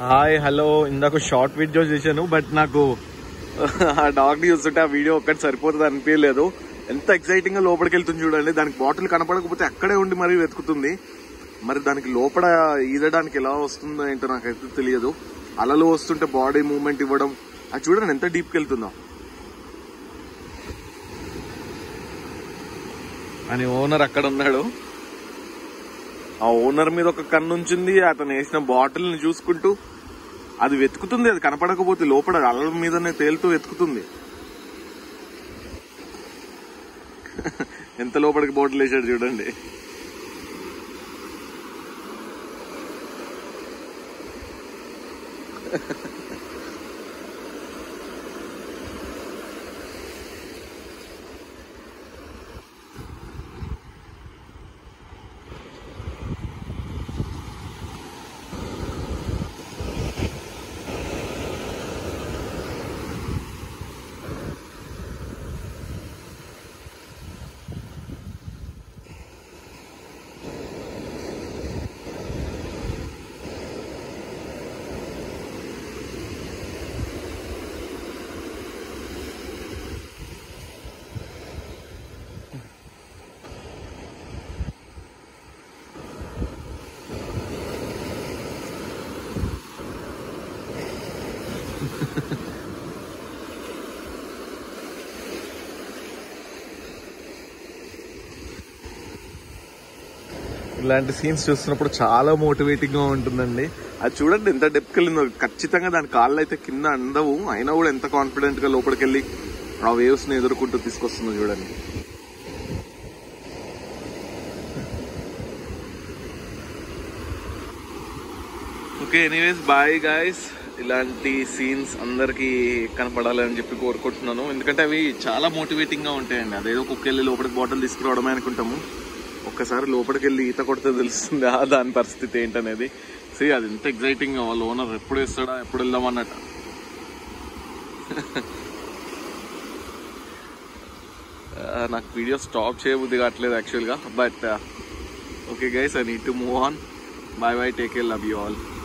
hi hello ఇందాక short video చేశాను but నాకు ఆ డాగ్ ని చూస్తుంటే ఆ వీడియో ఒక్కటి సరిపోతుంది అనిపించలేదు ఎంత ఎక్సైటింగ్ గా లోపలికి వెళ్తుంది చూడండి దానికి బాటిల్ కనపడకపోతే అక్కడే ఉండి మరీ వెతుకుతుంది మరి దానికి లోపల ఈదడానికి ఎలా వస్తుందో ఏంటో నాకైతే తెలియదు అలలు వస్తుంటే బాడీ మూవ్మెంట్ ఇవ్వడం అది చూడండి ఎంత డీప్కి వెళ్తుందో అని ఓనర్ అక్కడ ఉన్నాడు ఆ ఓనర్ మీద ఒక కన్ను ఉంచింది అతను వేసిన బాటిల్ ని చూసుకుంటూ అది వెతుకుతుంది అది కనపడకపోతే లోపల అలల మీదనే తేలుతూ వెతుకుతుంది ఎంత లోపలికి బాటిల్ వేసాడు చూడండి ఇలాంటి సీన్స్ చూస్తున్నప్పుడు చాలా మోటివేటింగ్ గా ఉంటుందండి అది చూడండి ఎంత డెప్కి వెళ్ళిందో ఖచ్చితంగా దాని కాళ్ళు అయితే కింద అందవు అయినా కూడా ఎంత కాన్ఫిడెంట్ గా లోపలికి వెళ్ళి ఆ వేవ్స్ ని ఎదుర్కొంటూ తీసుకొస్తుందో చూడండి ఓకే ఎనీవేస్ బాయ్ గాయస్ ఇలాంటి సీన్స్ అందరికి కనపడాలని చెప్పి కోరుకుంటున్నాను ఎందుకంటే అవి చాలా మోటివేటింగ్ గా ఉంటాయండి అదేదో కుక్కెళ్ళి లోపలికి బాటిల్ తీసుకురావడమే అనుకుంటాము ఒక్కసారి లోపలికి వెళ్ళి ఈత కొడితే తెలుస్తుంది ఆ దాని పరిస్థితి ఏంటనేది సీ అది ఎంత ఎగ్జైటింగ్ వాళ్ళ ఓనర్ ఎప్పుడు ఇస్తాడా ఎప్పుడు వెళ్దాం అన్నట్టు నాకు వీడియో స్టాప్ చేయబుద్ధి కావట్లేదు యాక్చువల్గా but okay guys I need to move on bye bye take care love you all